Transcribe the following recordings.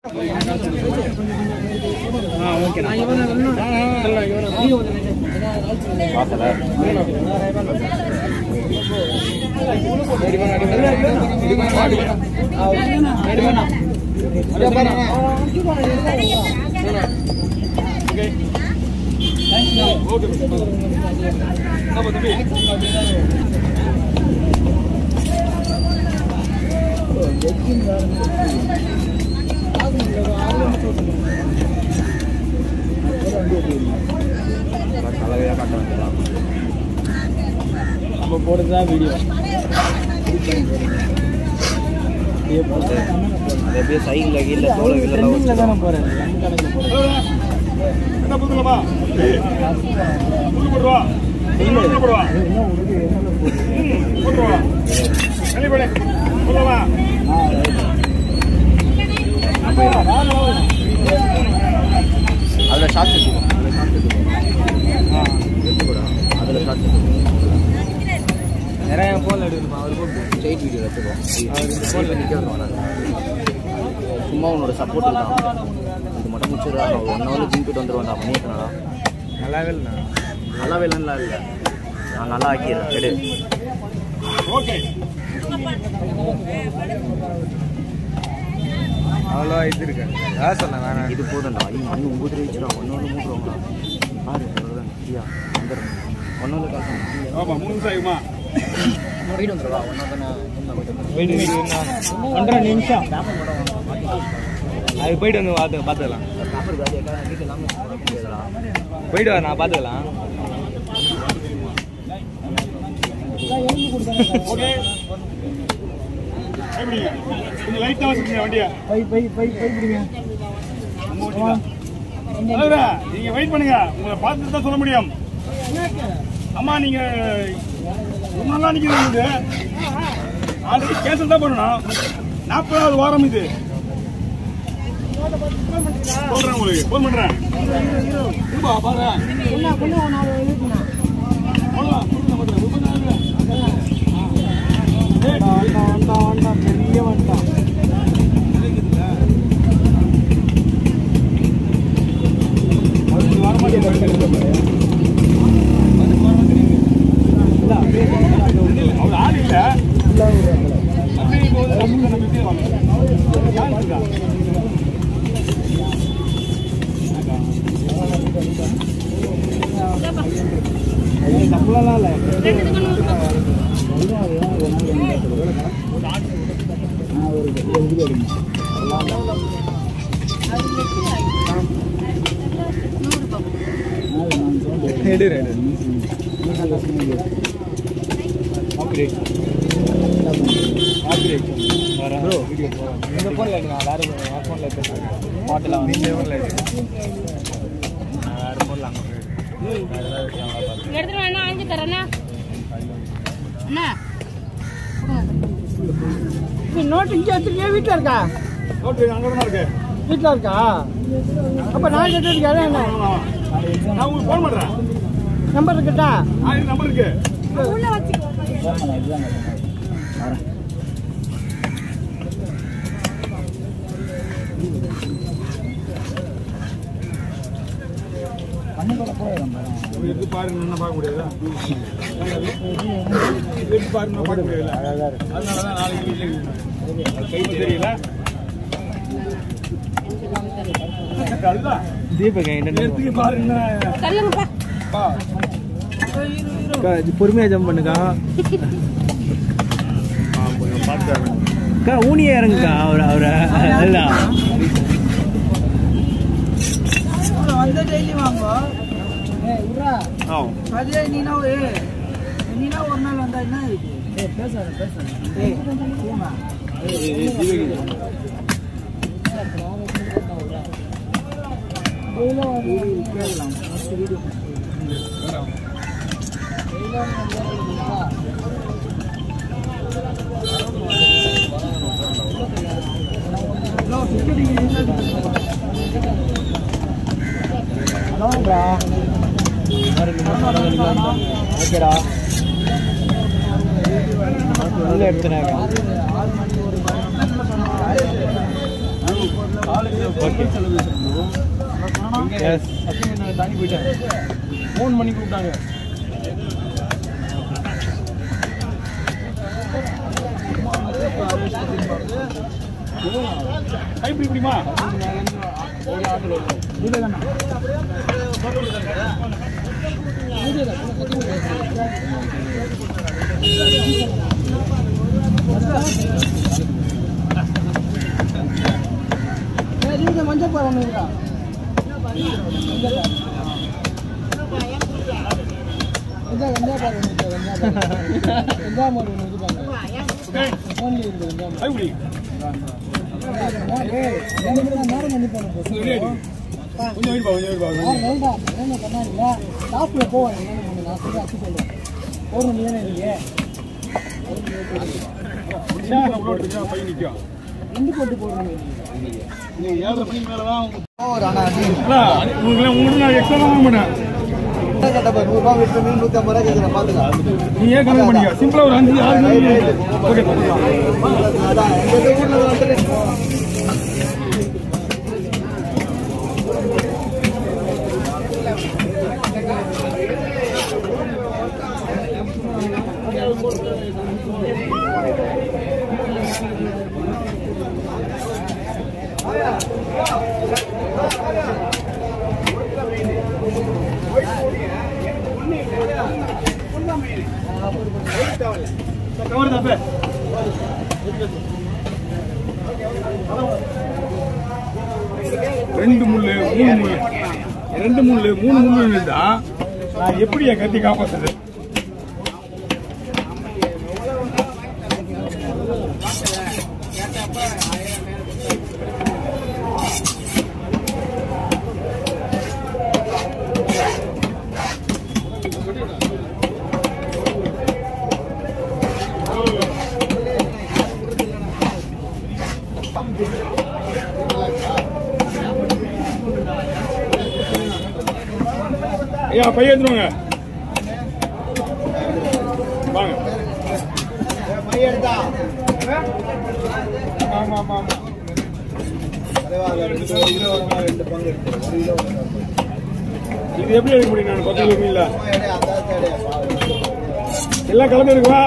நம்ம போடுறதுதான் வீடியோ அது எப்படியே சைக்கிள் கீழே தோலை கீழே தானே போறேன் கணக்கில் போறேன் என்ன புதுலமா போடுவா போடுவா என்ன உனக்கு என்ன போகுது போடுவா வெளிப்படு போடுவா அதில் ஷார்ட் எடுத்துக்கோ அதில் ஷார்ட் எடுத்துக்கோ ஆ எடுத்துக்கூடா அதில் ஷார்ட் எடுத்துக்கோ நிறைய போன் எடுக்கணுமா அவர் போட்டு ஸ்ட்ரெயிட் வீடியோ எடுத்துக்கோ ஃபோனில் நிற்கிறது வராது சும்மா உன்னோட சப்போர்ட் தான் இது மட்டும் முடிச்சிடா நான் ஒன் ஹவர் ஜிம் போயிட்டு வந்துடுவேன்டா மணி எத்தனடா நல்லாவே இல்லை நல்லாவே இல்லைன்னா இல்லை நான் நல்லா ஆக்கிடுறேன் எடு ஓகே அவ்வளோ இது இருக்கு அதான் சொன்னேன் வேணாம் இது போதும்டா ஐயோ மணி ஒம்பது ரூபாய்ச்சுடா ஒன்று ஒன்று மூட்டுருவாங்களா பாரு சொல்கிறேன் ஃப்ரீயா வந்துடுறேன் ஒன்று ஒன்று காசு ஃப்ரீயா ஆமா மூணு நிமிஷம் ஆகுமா போயிட்டு வந்துடுவா ஒன்றா தானே ஒன்றரை நிமிஷம் அது போயிட்டு வந்து பார்த்து பார்த்துக்கலாம் பேப்பர் காசு எல்லாம் வீட்டு எல்லாமே முடியாதுடா போயிட்டு வா நான் பார்த்துக்கலாம் ஓகே எப்படிங்க கொஞ்சம் லைட்டாக வச்சுக்கோங்க வண்டியை பை பை பை பை பிடிங்க தலைவரே, நீங்க வெயிட் பண்ணுங்க உங்களை பார்த்துட்டு தான் சொல்ல முடியும் அம்மா நீங்க ரொம்ப நாளா நிக்கிறது ஆல்ரெடி கேன்சல் தான் பண்ணணும் நாற்பதாவது வாரம் இது சொல்றேன் உங்களுக்கு ஃபோன் பண்றேன் இருப்பா, பாரு அவ்வளவுதான், கொடுங்க, கொடுங்க, முப்பதாயிரம் ரூபாய். ஏய், வண்டான் வண்டான் வண்டான் பெரிய வண்டான் அதுக்கு வர மாட்டேங்குது. இல்லை அப்படியே அவ்வளவு ஆள் இல்ல அப்படியே இப்போ வந்து நம்ம இப்படியே வாங்க. யார் இருக்கா? தப்புலாம் இல்லை எடு எடு அப்கிரேட் அப்கிரேட் ப்ரோ இந்த ஃபோனில் எடுங்க வேறு வேறு ஃபோனில் எடுத்து பாட்டில் வந்து இந்த ஃபோனில் எடு நான் வேறு ஃபோனில் அங்கே போயிடு வேறு ஏதாவது கேமரா பார்த்து எடுத்துட்டு வேணா வாங்கி தரேண்ணா அண்ணா நோட்டு இங்கே எடுத்துருக்கியா வீட்டில் இருக்கா நோட்டு அங்கே தான் இருக்கு வீட்டில் இருக்கா அப்போ நான் எடுத்துருக்கேன் என்ன ஆமா, ஆமா. நான் உங்களுக்கு ஃபோன் பண்றேன் நம்பர் இருக்கட்டா ஆ, இது நம்பர் இருக்கு இது எடுத்து பாருங்க என்ன பார்க்க முடியாதா இது எடுத்து பாருங்க பார்க்க முடியாதுல்ல அதனால தான் நாளைக்கு வீட்டில் கை தெரியல அதுதான் தீபக் இது எடுத்து பாருங்க சொல்லுங்கப்பா பா பொறுமையாக ஜம்ப் பண்ணுக்கா கொஞ்சம் பார்த்து அக்கா ஊனியே இறங்குக்கா அவரை அவரை அல்ல வந்து டெய்லி வாங்க ஆ அதே நீனா ஏ நீனா ஒரு நாள் வந்தா என்ன இருக்கு ஏ பேசாத பேசாத ஏய் போமா கேட்கலாம் ஃபஸ்ட்டு வீடியோ ஹலோடா ஓகேடா உள்ள எடுத்துனாங்க எஸ் சத்தியம் தாண்டி போயிட்டேன் ஃபோன் பண்ணி கூப்பிட்டாங்க கை பிடி பிடிமா மஞ்சள் பாரு ஒன்று இருக்கா வெங்காயம் வெங்காயம் பாரு ஒன்று இருக்கு வெங்காயம் வெங்காயம் பாரு ஒன்று இருக்காங்க ஃபோன்ல இருக்கு வெங்காயம் கை பிடி நேரம் பண்ணி போன கொஞ்சம் வெயிட் பா கொஞ்சம் வெயிட் பா வேண்டாம் என்ன பண்ணாங்க ஷாப்ல போவாங்க என்னன்னு நான் சொல்ல அச்சு சொல்றேன் போகணும் நீ தானே இருக்கீங்க பையன் நிற்கும் ரெண்டு போட்டு போடுறீங்க நீங்க ஏழரை மணிக்கு மேலே தான் ஒரு அண்ணா அண்ணா, உங்களுக்கு உங்களுக்கு நான் எக்ஸ்ட்ரா வாங்க மாட்டேன் கட்டப்பா நூறுரூவா விட்டு மீன் நூற்றி ஐம்பது ரூபா கேட்குறேன் பார்த்துக்கலாம் நீ ஏன் கணக்கு பண்ணிக்க சிம்பிளா ஒரு அஞ்சு ஆறு மணி ஓகே அதான் எங்கள் ஊரில் வந்துட்டு கவர் தப்பே ரெண்டு முள்ளு மூணு முள்ளு ரெண்டு முள்ளு மூணு முள்ளு இருந்தா நான் எப்படி என் கத்தி காப்பாத்துறது ஐயா பையன் எடுத்துருவாங்க வாங்க ஆமா ஆமா ஆமா இது எப்படி எடுக்க முடியும் நான் பத்து கிலோ மீன்ல எல்லாம் கலந்து இருக்குவா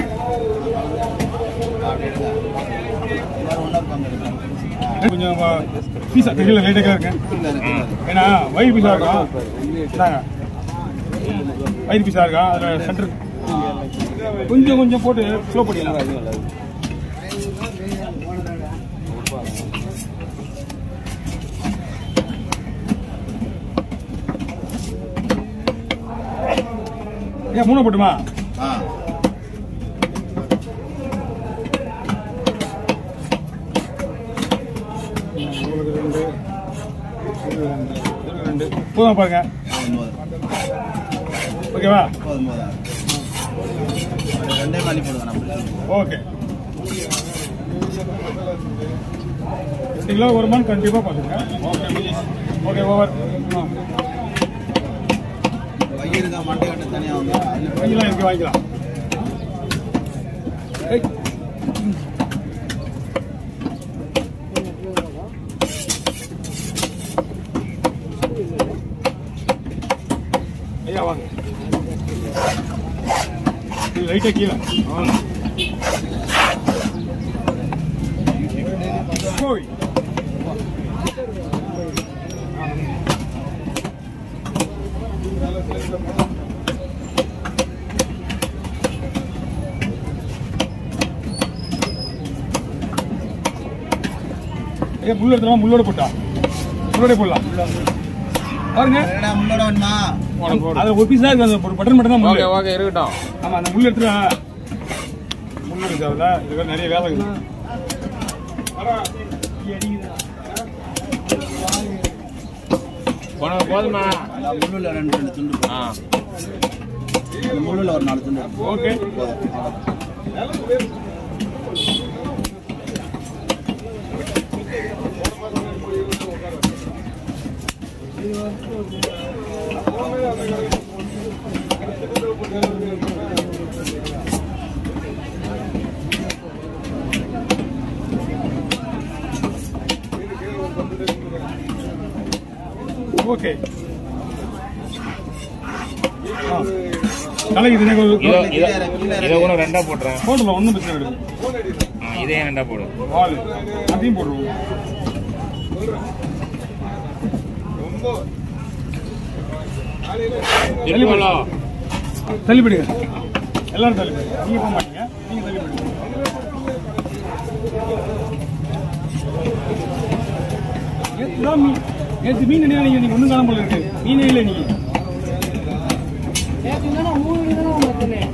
கொஞ்சம் பீஸா தெரியல லைட்டாக இருக்கேன் ஏன்னா வயிறு பீஸா இருக்கும் இந்தாங்க வயிறு பீஸா இருக்கா அதில் சென்டர் கொஞ்சம் கொஞ்சம் போட்டு ஸ்லோ பண்ணிடலாம் ஏன் மூணு போட்டுமா உங்களுக்கு ரெண்டு இது ரெண்டு இது ரெண்டு போதும் பாருங்க ஓகேவா ரெண்டே மணி போடுவேன் நம்ம ஓகே ரெண்டு கிலோ வருமானு கண்டிப்பாக பார்த்துங்க ஓகே ஓகே ஓவர் வயிறு தான் மண்டை கட்டு தனியாக வந்து வாங்கிக்கலாம் இங்கே வாங்கிக்கலாம் ஏய். ஐயா வாங்க இது லைட்டாக கீழே ஓய் ஏ முள்ளு எடுத்துனா முள்ளோட போட்டா முள்ளோட போடலாம் பாருங்க முன்னோட வேணுமா அது ஒரு பீஸ் தான் இருக்கு அந்த ஒரு பட்டன் மட்டும் தான் முள்ளு ஓகே இருக்கட்டும் ஆமா அந்த முள்ளு எடுத்துனா முள்ளு இருக்கு அதுல இதுல நிறைய வேலை இருக்கு போன போதுமா முள்ளுல ரெண்டு ரெண்டு துண்டு ஆ அந்த முள்ளுல ஒரு நாலு துண்டு ஓகே ஓகே ஆ. தலைக்கு இதோ தினம் இதோ இதை கூட ரெண்டா போட்டுறேன் போடலாம் ஒன்றும் பிரச்சனை கிடையாது ஆ, இதே ரெண்டா போடு வால் அதையும் போடுவோம் திருப்பலா தள்ளிப்படுங்க எல்லாரும் தள்ளிப்படுங்க நீங்க போக மாட்டீங்க நீங்க தள்ளிப்படுங்க நேத்து தான் மீன் நேற்று மீன் என்ன நீங்க நீங்க ஒன்றும் காணாம போல இருக்கு மீனே இல்லை நீங்க நேற்று என்னன்னா மூணு வீடு தான் பார்த்தேன்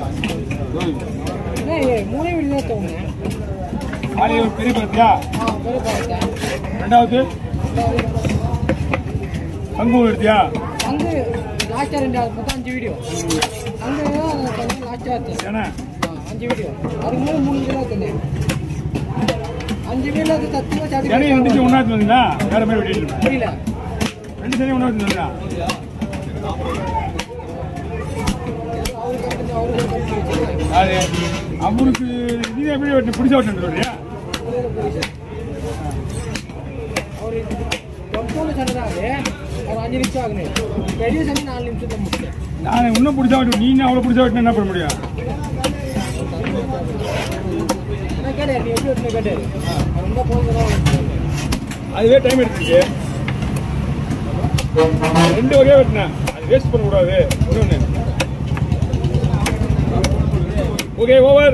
என்ன மூணே வீடு தான் தோணுங்க காலையில் ஒரு பெரிய பருத்தியா ஆ பெரிய பார்த்தேன் ரெண்டாவது பங்கு எடுத்தியா அங்கே லாஸ்ட்டாக ரெண்டு மொத்தம் அஞ்சு வீடியோ அங்கே கொஞ்சம் லாஸ்ட்டாக எடுத்தேன் ஏன்னா ஆ, அஞ்சு வீடியோ அதுக்கு மேலே மூணு வீடியோ எடுத்தேன் அஞ்சு வீடியோ அது சத்தியமாக சாப்பிட்டு இடையே ரெண்டு ஒன்றா வந்தீங்களா வேற மாதிரி வெட்டிட்டு புரியல ரெண்டு சரி ஒன்றா வந்தீங்களா அவருக்கு வந்து அவருக்கு கட்டி வச்சுருக்காங்க அது அவருக்கு நீ எப்படி வெட்டி பிடிச்ச வெட்டு சொல்றியா அவர் தொண்ணூறு சண்டை தான் அது அவர் அஞ்சு நிமிஷம் ஆகுது பெரிய சண்டை நாலு நிமிஷம் தான் முடிச்சேன் நான் இன்னும் பிடிச்சா வெட்டு நீ அவ்வளோ பிடிச்சா வெட்டினா என்ன பண்ண முடியும் நான் கேட்டார் நீ எப்படி வெட்டின கேட்டார் அவர் ரொம்ப போகிறோம் அதுவே டைம் எடுத்துச்சு ரெண்டு வகையா வெட்டினேன் அது வேஸ்ட் பண்ணக்கூடாது இன்னொன்று ஓகே ஓவர்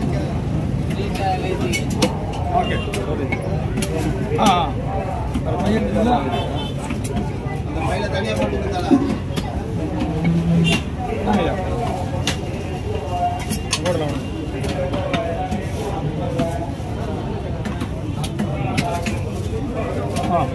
ஓகே ஆ ஆ. வேற பையன் இருந்தா? ஆ, ஐயா. போடலாம் ஆ